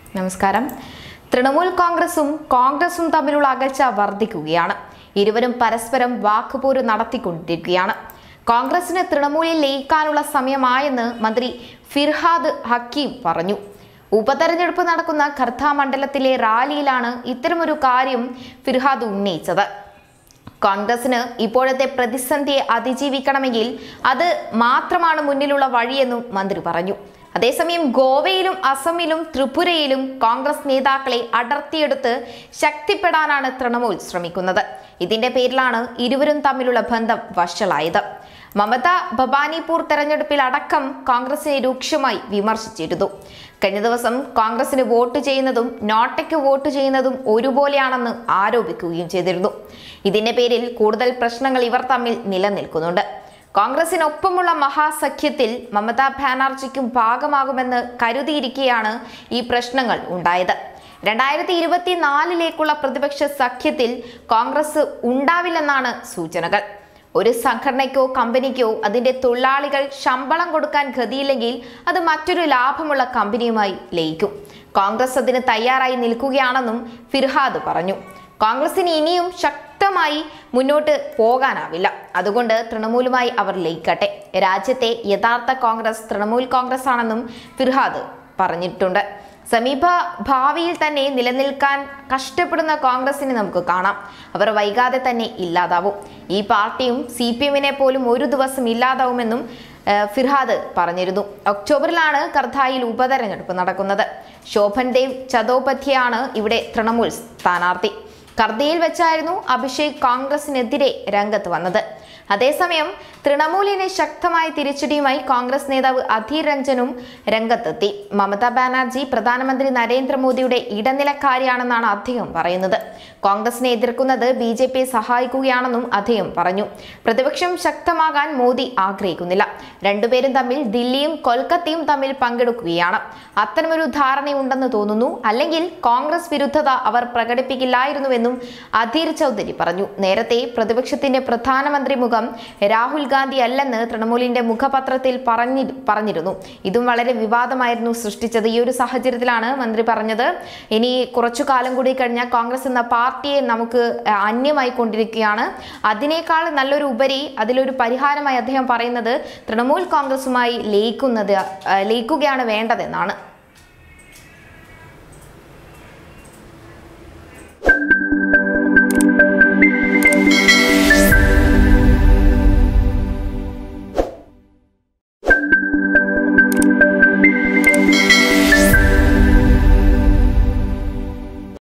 നമസ്കാരം തൃണമൂൽ കോൺഗ്രസും കോൺഗ്രസും തമ്മിലുള്ള അകൽച്ച വർദ്ധിക്കുകയാണ് ഇരുവരും പരസ്പരം വാക്കുപോര് നടത്തിക്കൊണ്ടിരിക്കുകയാണ് കോൺഗ്രസിന് തൃണമൂലിൽ ലയിക്കാനുള്ള സമയമായെന്ന് മന്ത്രി ഫിർഹാദ് ഹക്കീം പറഞ്ഞു ഉപതെരഞ്ഞെടുപ്പ് നടക്കുന്ന ഖർദ മണ്ഡലത്തിലെ റാലിയിലാണ് ഇത്തരമൊരു കാര്യം ഫിർഹാദ് ഉന്നയിച്ചത് കോൺഗ്രസിന് ഇപ്പോഴത്തെ പ്രതിസന്ധിയെ അതിജീവിക്കണമെങ്കിൽ അത് മാത്രമാണ് മുന്നിലുള്ള വഴിയെന്നും മന്ത്രി പറഞ്ഞു അതേസമയം ഗോവയിലും അസമിലും ത്രിപുരയിലും കോൺഗ്രസ് നേതാക്കളെ അടർത്തിയെടുത്ത് ശക്തിപ്പെടാനാണ് തൃണമൂൽ ശ്രമിക്കുന്നത് ഇതിന്റെ പേരിലാണ് ഇരുവരും തമ്മിലുള്ള ബന്ധം വഷളായത് മമത ഭവാനിപൂർ തെരഞ്ഞെടുപ്പിൽ അടക്കം കോൺഗ്രസിനെ രൂക്ഷമായി വിമർശിച്ചിരുന്നു കഴിഞ്ഞ ദിവസം കോൺഗ്രസിന് വോട്ട് ചെയ്യുന്നതും നോട്ടയ്ക്ക് വോട്ട് ചെയ്യുന്നതും ഒരുപോലെയാണെന്ന് ആരോപിക്കുകയും ചെയ്തിരുന്നു ഇതിന്റെ പേരിൽ കൂടുതൽ പ്രശ്നങ്ങൾ ഇവർ തമ്മിൽ നിലനിൽക്കുന്നുണ്ട് കോൺഗ്രസിനൊപ്പമുള്ള മഹാസഖ്യത്തിൽ മമതാ ബാനർജിക്കും ഭാഗമാകുമെന്ന് കരുതിയിരിക്കെയാണ് ഈ പ്രശ്നങ്ങൾ ഉണ്ടായത് രണ്ടായിരത്തി ഇരുപത്തിനാലിലേക്കുള്ള പ്രതിപക്ഷ സഖ്യത്തിൽ കോൺഗ്രസ് ഉണ്ടാവില്ലെന്നാണ് സൂചനകൾ ഒരു സംഘടനയ്ക്കോ കമ്പനിക്കോ അതിന്റെ തൊഴിലാളികൾ ശമ്പളം കൊടുക്കാൻ ഗതിയില്ലെങ്കിൽ അത് മറ്റൊരു ലാഭമുള്ള കമ്പനിയുമായി ലയിക്കും കോൺഗ്രസ് അതിന് തയ്യാറായി നിൽക്കുകയാണെന്നും ഫിർഹാദ് പറഞ്ഞു കോൺഗ്രസിന് ഇനിയും ശക്തമായി മുന്നോട്ട് പോകാനാവില്ല അതുകൊണ്ട് തൃണമൂലുമായി അവർ ലയിക്കട്ടെ രാജ്യത്തെ യഥാർത്ഥ കോൺഗ്രസ് തൃണമൂൽ കോൺഗ്രസ് ആണെന്നും ഫിർഹാദ് പറഞ്ഞിട്ടുണ്ട് സമീപ ഭാവിയിൽ തന്നെ നിലനിൽക്കാൻ കഷ്ടപ്പെടുന്ന കോൺഗ്രസിനെ നമുക്ക് കാണാം അവർ വൈകാതെ തന്നെ ഇല്ലാതാവും ഈ പാർട്ടിയും സി പി എമ്മിനെ പോലും ഒരു ദിവസം ഇല്ലാതാവുമെന്നും ഏഹ്, ഫിർഹാദ് പറഞ്ഞിരുന്നു ഒക്ടോബറിലാണ് കർദായിൽ ഉപതെരഞ്ഞെടുപ്പ് നടക്കുന്നത് ശോഭൻ ദേവ് ചതോപധ്യയാണ് ഇവിടെ തൃണമൂൽ സ്ഥാനാർത്ഥി കർദയിൽ വെച്ചായിരുന്നു അഭിഷേക് കോൺഗ്രസിനെതിരെ രംഗത്ത് വന്നത് അതേസമയം തൃണമൂലിന് ശക്തമായ തിരിച്ചടിയുമായി കോൺഗ്രസ് നേതാവ് അധീർ രഞ്ജനും രംഗത്തെത്തി മമതാ ബാനർജി പ്രധാനമന്ത്രി നരേന്ദ്രമോദിയുടെ ഇടനിലക്കാരിയാണെന്നാണ് അദ്ദേഹം പറയുന്നത് കോൺഗ്രസിനെ എതിർക്കുന്നത് ബി ജെ പിയെ സഹായിക്കുകയാണെന്നും അദ്ദേഹം പറഞ്ഞു പ്രതിപക്ഷം ശക്തമാകാൻ മോദി ആഗ്രഹിക്കുന്നില്ല രണ്ടുപേരും തമ്മിൽ ദില്ലിയും കൊൽക്കത്തയും തമ്മിൽ പങ്കെടുക്കുകയാണ് അത്തരമൊരു ധാരണയുണ്ടെന്ന് തോന്നുന്നു അല്ലെങ്കിൽ കോൺഗ്രസ് വിരുദ്ധത അവർ പ്രകടിപ്പിക്കില്ലായിരുന്നുവെന്നും അധീർ ചൗധരി പറഞ്ഞു നേരത്തെ പ്രതിപക്ഷത്തിന്റെ പ്രധാനമന്ത്രി മുഖം രാഹുൽ ഗാന്ധി അല്ലെന്ന് തൃണമൂലിന്റെ മുഖപത്രത്തിൽ പറഞ്ഞി പറഞ്ഞിരുന്നു ഇതും വളരെ വിവാദമായിരുന്നു സൃഷ്ടിച്ചത് ഈ ഒരു സാഹചര്യത്തിലാണ് മന്ത്രി പറഞ്ഞത് ഇനി കുറച്ചു കാലം കൂടി കഴിഞ്ഞാൽ കോൺഗ്രസ് എന്ന പാർട്ടിയെ നമുക്ക് ആ, അന്യമായി കൊണ്ടിരിക്കുകയാണ് അതിനേക്കാൾ നല്ലൊരു ഉപരി അതിലൊരു പരിഹാരമായി അദ്ദേഹം പറയുന്നത് തൃണമൂൽ കോൺഗ്രസുമായി ലയിക്കുന്നത് ആ, ലയിക്കുകയാണ് വേണ്ടതെന്നാണ്